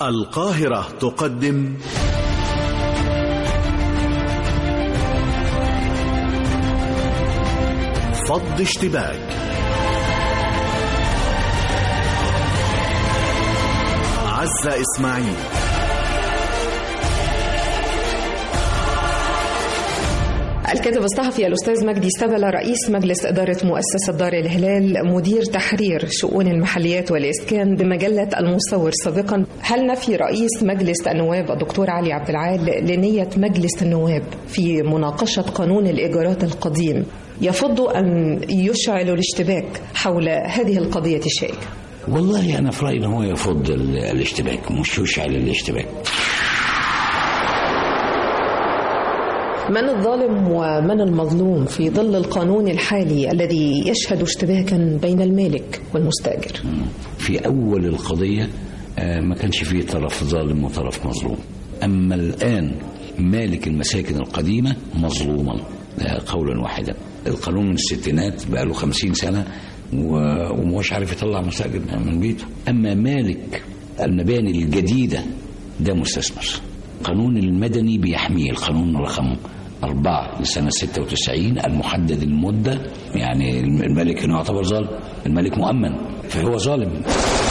القاهرة تقدم فض اشتباك عزة إسماعيل الكاتب الصحفي الأستاذ مجدي استبلة رئيس مجلس إدارة مؤسسة دار الهلال مدير تحرير شؤون المحليات والإسكان بمجلة المصور سابقا هل نفي رئيس مجلس النواب الدكتور علي عبد العال لنية مجلس النواب في مناقشة قانون الإيجارات القديم يفض أن يشعل الاشتباك حول هذه القضية الشائكة والله أنا في رأيي إن هو يفض ال- الاشتباك مش يشعل الاشتباك من الظالم ومن المظلوم في ظل القانون الحالي الذي يشهد اشتباكا بين المالك والمستاجر في أول القضية آه، ما كانش فيه طرف ظالم وطرف مظلوم أما الآن مالك المساكن القديمة مظلوما ده قولا واحدا القانون من الستينات بقى له خمسين سنة و- ومش عارف يطلع مستأجر من بيته أما مالك المباني الجديدة ده مستثمر القانون المدني بيحميه القانون رقم أربعة لسنة 96 المحدد المدة يعني الملك هنا يعتبر ظالم الملك مؤمن فهو ظالم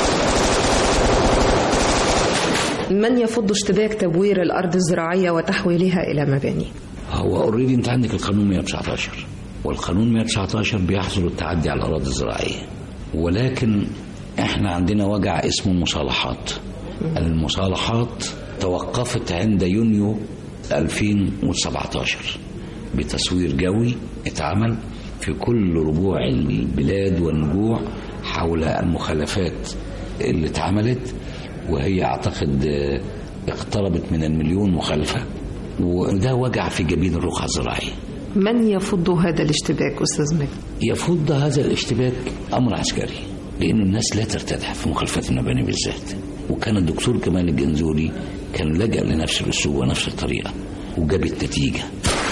من يفض اشتباك تبوير الأرض الزراعية وتحويلها إلى مباني هو اوريدي انت عندك القانون 119 والقانون 119 بيحظر التعدي على الاراضي الزراعيه ولكن احنا عندنا وجع اسمه مصالحات المصالحات توقفت عند يونيو 2017 بتصوير جوي اتعمل في كل ربوع البلاد والنجوع حول المخالفات اللي اتعملت وهي اعتقد آه، اقتربت من المليون مخالفه وده وجع في جبين الرقعة الزراعية من يفض هذا الاشتباك أستاذ مجدي يفض هذا الاشتباك أمر عسكري لأن الناس لا ترتدع في مخالفات المباني بالذات وكان الدكتور كمال الجنزوري كان لجأ لنفس الأسلوب ونفس الطريقة وجابت نتيجة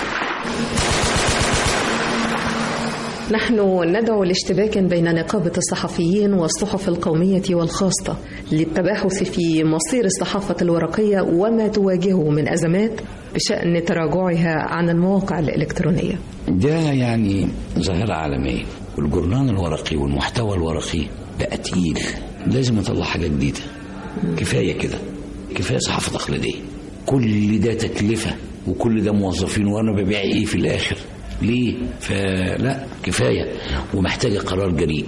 نحن ندعو لاشتباك بين نقابة الصحفيين والصحف القومية والخاصة للتباحث في مصير الصحافة الورقية وما تواجهه من أزمات بشأن تراجعها عن المواقع الإلكترونية ده يعني ظاهرة عالمية والجورنال الورقي والمحتوى الورقي بقى تقيل لازم نطلع حاجة جديدة كفاية كده كفاية صحافة تقليدية كل ده تكلفة وكل ده موظفين وانا ببيع ايه في الاخر ليه فلا كفاية ومحتاجة قرار جريء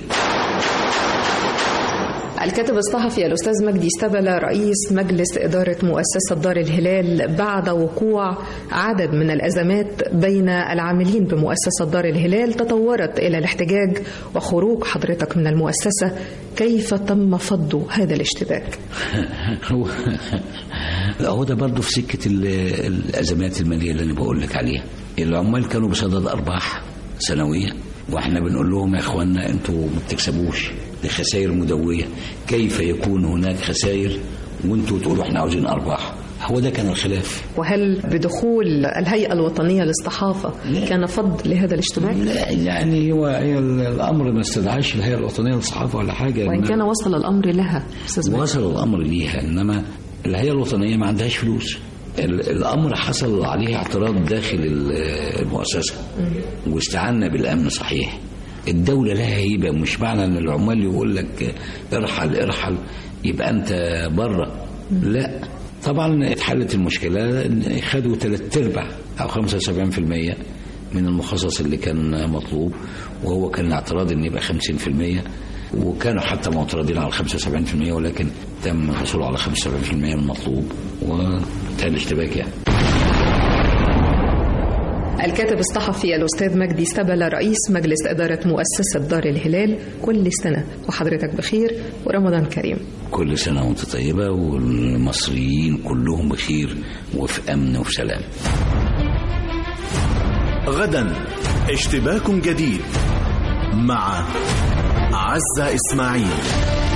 الكاتب الصحفي الأستاذ مجدي استبلة رئيس مجلس إدارة مؤسسة دار الهلال بعد وقوع عدد من الأزمات بين العاملين بمؤسسة دار الهلال تطورت إلى الاحتجاج وخروج حضرتك من المؤسسة كيف تم فض هذا الاشتباك؟ هو هو ده برضه في سكة ال- الأزمات المالية اللي أنا بقول لك عليها العمال كانوا بصدد أرباح سنوية واحنا بنقول لهم يا اخوانا انتوا ما بتكسبوش دي خسائر مدوية كيف يكون هناك خسائر وانتوا تقولوا احنا عاوزين ارباح هو ده كان الخلاف وهل بدخول الهيئة الوطنية للصحافة كان فض لهذا الاشتباك؟ لا يعني هو هي الامر ما استدعاش الهيئه الوطنيه للصحافه ولا حاجه وإن إنما- كان وصل الأمر لها أستاذ مجدي. وصل الامر ليها انما الهيئه الوطنيه ما عندهاش فلوس ال- الامر حصل عليه اعتراض داخل ال- المؤسسه واستعنا بالامن صحيح الدولة لها هيبة مش معنى ان العمال يقول لك ارحل ارحل يبقى انت بره لا طبعا اتحلت المشكلة إن خدوا ثلاث ارباع او 75% من المخصص اللي كان مطلوب وهو كان اعتراض ان يبقى 50% وكانوا حتى معترضين على 75% ولكن تم الحصول على 75% من المطلوب وانتهى الاشتباك يعني الكاتب الصحفي الأستاذ مجدي استبلة رئيس مجلس إدارة مؤسسة دار الهلال كل سنة وحضرتك بخير ورمضان كريم كل سنة وانت طيبة والمصريين كلهم بخير وفي أمن وفي سلام غدا اشتباك جديد مع عزة إسماعيل